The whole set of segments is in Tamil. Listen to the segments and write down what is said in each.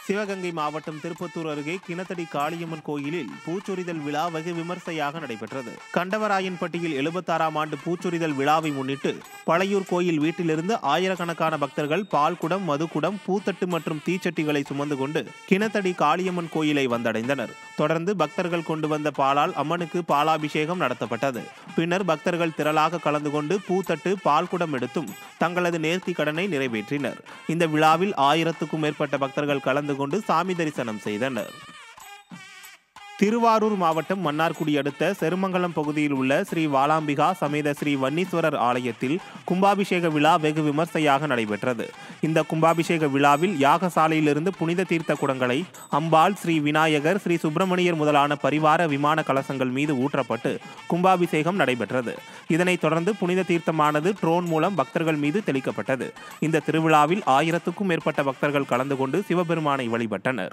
சிவகங்கை மாவட்டம் திருப்பத்தூர் அருகே கிணத்தடி காளியம்மன் கோயிலில் பூச்சொரிதல் விழா வெகு விமர்சையாக நடைபெற்றது கண்டவராயன்பட்டியில் எழுபத்தாறாம் ஆண்டு பூச்சொரிதல் விழாவை முன்னிட்டு பழையூர் கோயில் வீட்டிலிருந்து ஆயிரக்கணக்கான பக்தர்கள் பால்குடம் மதுக்குடம் பூத்தட்டு மற்றும் தீச்சட்டிகளை சுமந்து கொண்டு கிணத்தடி காளியம்மன் கோயிலை வந்தடைந்தனர் தொடர்ந்து பக்தர்கள் கொண்டு வந்த பாலால் அம்மனுக்கு பாலாபிஷேகம் நடத்தப்பட்டது பின்னர் பக்தர்கள் திரளாக கலந்து கொண்டு பூத்தட்டு பால்குடம் எடுத்தும் தங்களது நேர்த்தி கடனை நிறைவேற்றினர் இந்த விழாவில் ஆயிரத்துக்கும் மேற்பட்ட பக்தர்கள் கலந்து கொண்டு சாமி தரிசனம் செய்தனர் திருவாரூர் மாவட்டம் மன்னார்குடி அடுத்த செருமங்கலம் பகுதியில் உள்ள ஸ்ரீ வாலாம்பிகா சமேத ஸ்ரீ வன்னீஸ்வரர் ஆலயத்தில் கும்பாபிஷேக விழா வெகு விமர்சையாக நடைபெற்றது இந்த கும்பாபிஷேக விழாவில் யாகசாலையிலிருந்து புனித தீர்த்த குடங்களை அம்பாள் ஸ்ரீ விநாயகர் ஸ்ரீ சுப்பிரமணியர் முதலான பரிவார விமான கலசங்கள் மீது ஊற்றப்பட்டு கும்பாபிஷேகம் நடைபெற்றது இதனைத் தொடர்ந்து புனித தீர்த்தமானது ட்ரோன் மூலம் பக்தர்கள் மீது தெளிக்கப்பட்டது இந்த திருவிழாவில் ஆயிரத்துக்கும் மேற்பட்ட பக்தர்கள் கலந்து கொண்டு சிவபெருமானை வழிபட்டனர்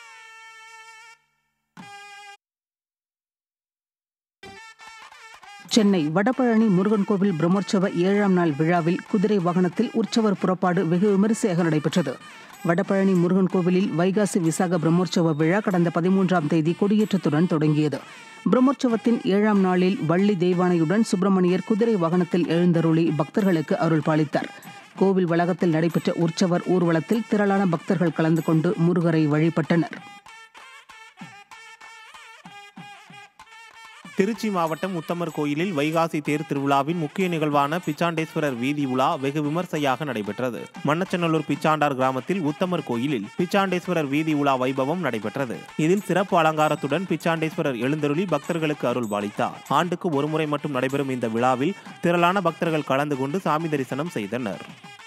சென்னை வடபழனி முருகன் கோவில் பிரம்மோற்சவ ஏழாம் நாள் விழாவில் குதிரை வாகனத்தில் உற்சவர் புறப்பாடு வெகு விமரிசையாக நடைபெற்றது வடபழனி முருகன் கோவிலில் வைகாசி விசாக பிரம்மோற்சவ விழா கடந்த பதிமூன்றாம் தேதி கொடியேற்றத்துடன் தொடங்கியது பிரம்மோற்சவத்தின் ஏழாம் நாளில் வள்ளி தெய்வானையுடன் சுப்பிரமணியர் குதிரை வாகனத்தில் எழுந்தருளி பக்தர்களுக்கு அருள் பாலித்தார் கோவில் வளாகத்தில் நடைபெற்ற உற்சவர் ஊர்வலத்தில் திரளான பக்தர்கள் கலந்து கொண்டு முருகரை வழிபட்டனர் திருச்சி மாவட்டம் உத்தமர் கோயிலில் வைகாசி தேர் திருவிழாவின் முக்கிய நிகழ்வான பிச்சாண்டேஸ்வரர் வீதி உலா வெகு விமர்சையாக நடைபெற்றது மண்ணச்சநல்லூர் பிச்சாண்டார் கிராமத்தில் உத்தமர் கோயிலில் பிச்சாண்டேஸ்வரர் வீதி உலா வைபவம் நடைபெற்றது இதில் சிறப்பு அலங்காரத்துடன் பிச்சாண்டேஸ்வரர் எழுந்தருளி பக்தர்களுக்கு அருள் பாலித்தார் ஆண்டுக்கு ஒருமுறை மட்டும் நடைபெறும் இந்த விழாவில் திரளான பக்தர்கள் கலந்து கொண்டு சாமி தரிசனம் செய்தனர்